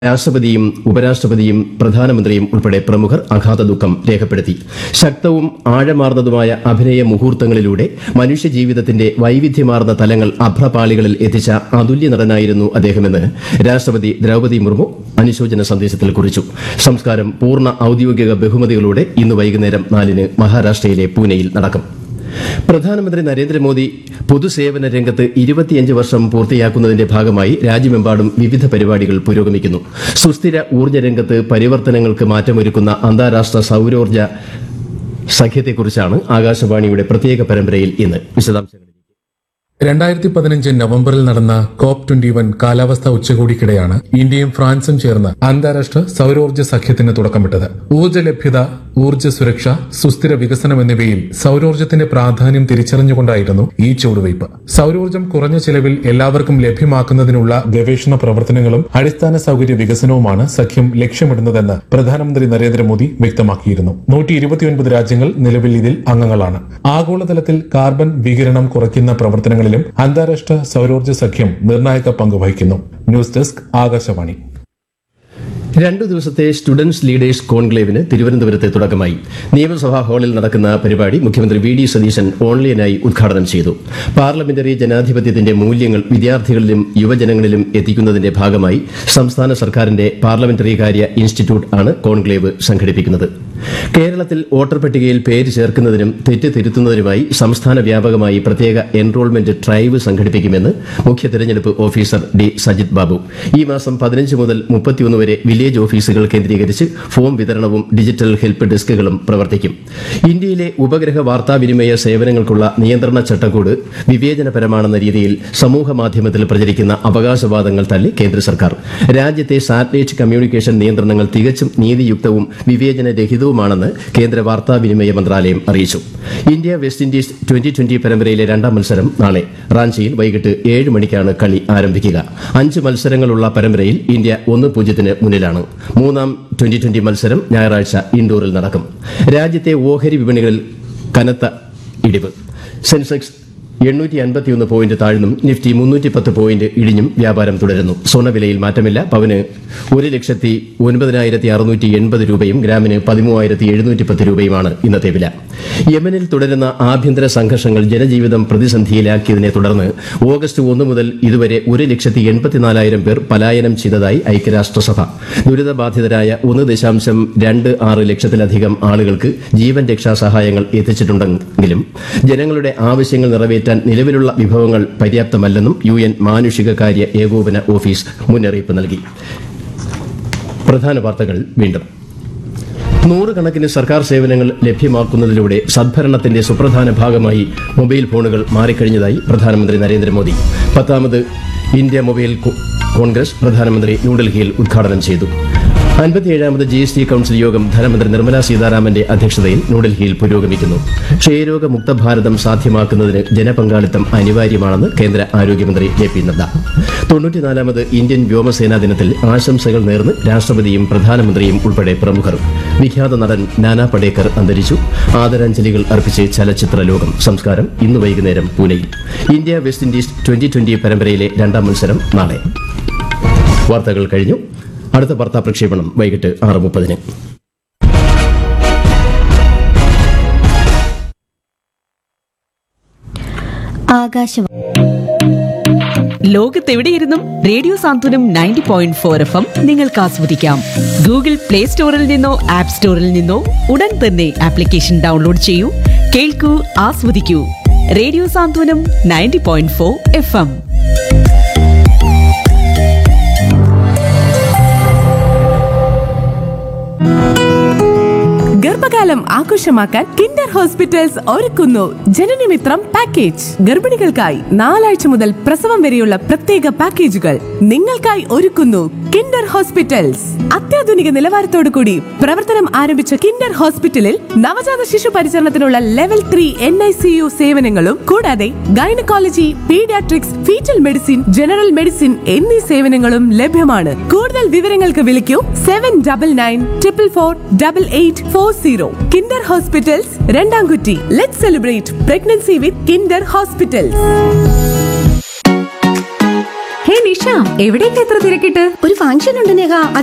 രാഷ്ട്രപതിയും ഉപരാഷ്ട്രപതിയും പ്രധാനമന്ത്രിയും ഉൾപ്പെടെ പ്രമുഖർ അഗാധ ദുഃഖം രേഖപ്പെടുത്തി ശക്തവും ആഴമാർന്നതുമായ അഭിനയ മുഹൂർത്തങ്ങളിലൂടെ മനുഷ്യജീവിതത്തിന്റെ വൈവിധ്യമാർന്ന തലങ്ങൾ അഭ്രപാളികളിൽ എത്തിച്ച അതുല്യ നടനായിരുന്നു അദ്ദേഹമെന്ന് രാഷ്ട്രപതി ദ്രൌപദി മുർമു അനുശോചന സന്ദേശത്തിൽ കുറിച്ചു സംസ്കാരം പൂർണ്ണ ഔദ്യോഗിക ബഹുമതികളോടെ ഇന്ന് വൈകുന്നേരം നാലിന് മഹാരാഷ്ട്രയിലെ പൂനെയിൽ നടക്കും പ്രധാനമന്ത്രി നരേന്ദ്രമോദി പൊതുസേവന രംഗത്ത് ഇരുപത്തിയഞ്ച് വർഷം പൂർത്തിയാക്കുന്നതിന്റെ ഭാഗമായി രാജ്യമെമ്പാടും വിവിധ പരിപാടികൾ പുരോഗമിക്കുന്നു സുസ്ഥിര ഊർജ്ജ രംഗത്ത് പരിവർത്തനങ്ങൾക്ക് മാറ്റമൊരുക്കുന്ന അന്താരാഷ്ട്ര സൌരോർജ്ജ സഖ്യത്തെക്കുറിച്ചാണ് ആകാശവാണിയുടെ പ്രത്യേക പരമ്പരയിൽ ഇന്ന് വിശദാംശങ്ങൾ രണ്ടായിരത്തി പതിനഞ്ച് നവംബറിൽ നടന്ന കോപ്പ് ട്വന്റി വൺ കാലാവസ്ഥാ ഉച്ചകോടിക്കിടെയാണ് ഇന്ത്യയും ഫ്രാൻസും ചേർന്ന് അന്താരാഷ്ട്ര സൌരോർജ്ജ സഖ്യത്തിന് തുടക്കമിട്ടത് ഊർജ്ജ ലഭ്യത ഊർജ്ജ സുരക്ഷ സുസ്ഥിര വികസനം എന്നിവയിൽ സൌരോർജ്ജത്തിന്റെ പ്രാധാന്യം തിരിച്ചറിഞ്ഞുകൊണ്ടായിരുന്നു ഈ ചുവടുവയ്പ് സൌരോർജ്ജം കുറഞ്ഞ ചെലവിൽ എല്ലാവർക്കും ലഭ്യമാക്കുന്നതിനുള്ള ഗവേഷണ പ്രവർത്തനങ്ങളും അടിസ്ഥാന സൌകര്യ വികസനവുമാണ് സഖ്യം ലക്ഷ്യമിടുന്നതെന്ന് പ്രധാനമന്ത്രി നരേന്ദ്രമോദി വ്യക്തമാക്കിയിരുന്നു നൂറ്റി ഇരുപത്തിയൊൻപത് രാജ്യങ്ങൾ നിലവിൽ ഇതിൽ അംഗങ്ങളാണ് ആഗോളതലത്തിൽ കാർബൺ വികിരണം കുറയ്ക്കുന്ന പ്രവർത്തനങ്ങളിലും അന്താരാഷ്ട്ര സൌരോർജ്ജ സഖ്യം നിർണായക പങ്ക് വഹിക്കുന്നു ന്യൂസ് ഡെസ്ക് ആകാശവാണി രണ്ടു ദിവസത്തെ സ്റ്റുഡൻസ് ലീഡേഴ്സ് കോൺക്ലേവിന് തിരുവനന്തപുരത്ത് തുടക്കമായി നിയമസഭാ ഹാളിൽ നടക്കുന്ന പരിപാടി മുഖ്യമന്ത്രി വി ഡി സതീശൻ ഓൺലൈനായി ഉദ്ഘാടനം ചെയ്തു പാർലമെന്ററി ജനാധിപത്യത്തിന്റെ മൂല്യങ്ങൾ വിദ്യാർത്ഥികളിലും യുവജനങ്ങളിലും എത്തിക്കുന്നതിന്റെ ഭാഗമായി സംസ്ഥാന സർക്കാരിന്റെ പാർലമെന്ററി കാര്യ ഇൻസ്റ്റിറ്റ്യൂട്ട് ആണ് കോൺക്ലേവ് സംഘടിപ്പിക്കുന്നത് കേരളത്തിൽ വോട്ടർ പട്ടികയിൽ പേര് ചേർക്കുന്നതിനും തെറ്റ് തിരുത്തുന്നതിനുമായി സംസ്ഥാന വ്യാപകമായി പ്രത്യേക എൻറോൾമെന്റ് ഡ്രൈവ് സംഘടിപ്പിക്കുമെന്ന് മുഖ്യ തെരഞ്ഞെടുപ്പ് ഓഫീസർ ഡി സജിത് ബാബു ഈ മാസം പതിനഞ്ച് മുതൽ മുപ്പത്തിയൊന്ന് വരെ വില്ലേജ് ഓഫീസുകൾ കേന്ദ്രീകരിച്ച് ഫോം വിതരണവും ഡിജിറ്റൽ ഹെൽപ്പ് ഡെസ്കുകളും പ്രവർത്തിക്കും ഇന്ത്യയിലെ ഉപഗ്രഹ വാർത്താവിനിമയ സേവനങ്ങൾക്കുള്ള നിയന്ത്രണ ചട്ടക്കൂട് വിവേചനപരമാണെന്ന രീതിയിൽ സമൂഹ മാധ്യമത്തിൽ പ്രചരിക്കുന്ന അവകാശവാദങ്ങൾ തള്ളി കേന്ദ്ര സർക്കാർ രാജ്യത്തെ സാറ്റലൈറ്റ് കമ്മ്യൂണിക്കേഷൻ നിയന്ത്രണങ്ങൾ തികച്ചും നീതിയുക്തവും വിവേചനരഹിതവുമാണെന്ന് കേന്ദ്ര വാർത്താവിനിമയ മന്ത്രാലയം അറിയിച്ചു India West Indies twenty twenty പരമ്പരയിലെ രണ്ടാം മത്സരം നാളെ റാഞ്ചിയിൽ വൈകിട്ട് ഏഴ് മണിക്കാണ് കളി ആരംഭിക്കുക അഞ്ച് മത്സരങ്ങളുള്ള പരമ്പരയിൽ ഇന്ത്യ ഒന്ന് പൂജ്യത്തിന് മുന്നിലാണ് മൂന്നാം ട്വന്റി ട്വന്റി മത്സരം ഞായറാഴ്ച ഇൻഡോറിൽ നടക്കും രാജ്യത്തെ ഓഹരി വിപണികളിൽ കനത്ത ഇടിവ് സെൻസെക്സ് എണ്ണൂറ്റി അൻപത്തിയൊന്ന് പോയിന്റ് താഴ്ന്നും നിഫ്റ്റി മുന്നൂറ്റി പത്ത് പോയിന്റ് ഇടിഞ്ഞും വ്യാപാരം തുടരുന്നു സ്വർണ്ണവിലയിൽ മാറ്റമില്ല പവന് ഒരു ലക്ഷത്തി ഒൻപതിനായിരത്തി അറുന്നൂറ്റി എൺപത് രൂപയും ഗ്രാമിന് പതിമൂവായിരത്തി എഴുന്നൂറ്റി പത്ത് രൂപയുമാണ് ഇന്നത്തെ വില യമനിൽ തുടരുന്ന ആഭ്യന്തര സംഘർഷങ്ങൾ ജനജീവിതം പ്രതിസന്ധിയിലാക്കിയതിനെ തുടർന്ന് ഓഗസ്റ്റ് ഒന്ന് മുതൽ ഇതുവരെ ഒരു ലക്ഷത്തി എൺപത്തിനാലായിരം പേർ പലായനം ചെയ്തതായി ഐക്യരാഷ്ട്രസഭ ദുരിതബാധിതരായ ഒന്ന് ദശാംശം രണ്ട് ആറ് ലക്ഷത്തിലധികം ആളുകൾക്ക് ജീവൻ രക്ഷാ സഹായങ്ങൾ എത്തിച്ചിട്ടുണ്ടെങ്കിലും ജനങ്ങളുടെ ആവശ്യങ്ങൾ നിറവേറ്റാൻ നിലവിലുള്ള വിഭവങ്ങൾ പര്യാപ്തമല്ലെന്നും യു എൻ മാനുഷിക കാര്യ ഏകോപന ഓഫീസ് മുന്നറിയിപ്പ് നൽകി പ്രധാന വാർത്തകൾ വീണ്ടും നൂറുകണക്കിന് സർക്കാർ സേവനങ്ങൾ ലഭ്യമാക്കുന്നതിലൂടെ സദ്ഭരണത്തിന്റെ സുപ്രധാന ഭാഗമായി മൊബൈൽ ഫോണുകൾ മാറിക്കഴിഞ്ഞതായി പ്രധാനമന്ത്രി നരേന്ദ്രമോദി പത്താമത് ഇന്ത്യ മൊബൈൽ കോ- കോൺഗ്രസ് പ്രധാനമന്ത്രി ന്യൂഡൽഹിയിൽ ഉദ്ഘാടനം ചെയ്തു അൻപത്തിയേഴാമത് ജി എസ് ടി കൌൺസിൽ യോഗം ധനമന്ത്രി നിർമ്മല സീതാരാമന്റെ അധ്യക്ഷതയിൽ ന്യൂഡൽഹിയിൽ പുരോഗമിക്കുന്നു ക്ഷയരോഗ മുക്ത ഭാരതം സാധ്യമാക്കുന്നതിന് ജനപങ്കാളിത്തം അനിവാര്യമാണെന്ന് കേന്ദ്ര ആരോഗ്യമന്ത്രി ജെ പി നദ്ദ തൊണ്ണൂറ്റിനാലാമത് ഇന്ത്യൻ വ്യോമസേനാ ദിനത്തിൽ ആശംസകൾ നേർന്ന് രാഷ്ട്രപതിയും പ്രധാനമന്ത്രിയും ഉൾപ്പെടെ പ്രമുഖർ വിഖ്യാത നടൻ നാനാ പടേക്കർ അന്തരിച്ചു ആദരാഞ്ജലികൾ അർപ്പിച്ച് ചലച്ചിത്ര ലോകം സംസ്കാരം ഇന്ന് വൈകുന്നേരം പൂനെയിൽ India West Indies twenty twenty പരമ്പരയിലെ രണ്ടാം മത്സരം നാളെ വാർത്തകൾ കഴിഞ്ഞു അടുത്ത വാർത്താ പ്രക്ഷേപണം വൈകിട്ട് ആറ് മുപ്പതിന് ആകാശവാണി ലോകത്തെവിടെയിരുന്നും radio Santhwanam ninety point four F M നിങ്ങൾക്ക് ആസ്വദിക്കാം ഗൂഗിൾ പ്ലേ സ്റ്റോറിൽ നിന്നോ ആപ്പ് സ്റ്റോറിൽ നിന്നോ ഉടൻ തന്നെ ആപ്ലിക്കേഷൻ ഡൗൺലോഡ് ചെയ്യൂ കേൾക്കൂ ആസ്വദിക്കൂ radio Santhwanam ninety point four F M ഗർഭകാലം ആഘോഷമാക്കാൻ കിൻഡർ ഹോസ്പിറ്റൽസ് ഒരുക്കുന്നു ജനനമിത്രം പാക്കേജ് ഗർഭിണികൾക്കായി നാലാഴ്ച മുതൽ പ്രസവം വരെയുള്ള പ്രത്യേക പാക്കേജുകൾ നിങ്ങൾക്കായി ഒരുക്കുന്നു കിൻഡർ ഹോസ്പിറ്റൽസ് അത്യാധുനിക നിലവാരത്തോടു കൂടി പ്രവർത്തനം ആരംഭിച്ച കിൻഡർ ഹോസ്പിറ്റലിൽ നവജാത ശിശു പരിചരണത്തിനുള്ള level three N I C U സേവനങ്ങളും കൂടാതെ gynaecology paediatrics foetal medicine general medicine എന്നീ സേവനങ്ങളും ലഭ്യമാണ് കൂടുതൽ വിവരങ്ങൾക്ക് വിളിക്കൂ seven double nine triple four double eight four zero Kinder hospitals Randamkutty let celebrate pregnancy with Kinder hospitals hey Nisha എവിടേക്ക് എത്ര തിരക്കിട്ട് ഒരു ഫംഗ്ഷൻ ഉണ്ട് നേഹ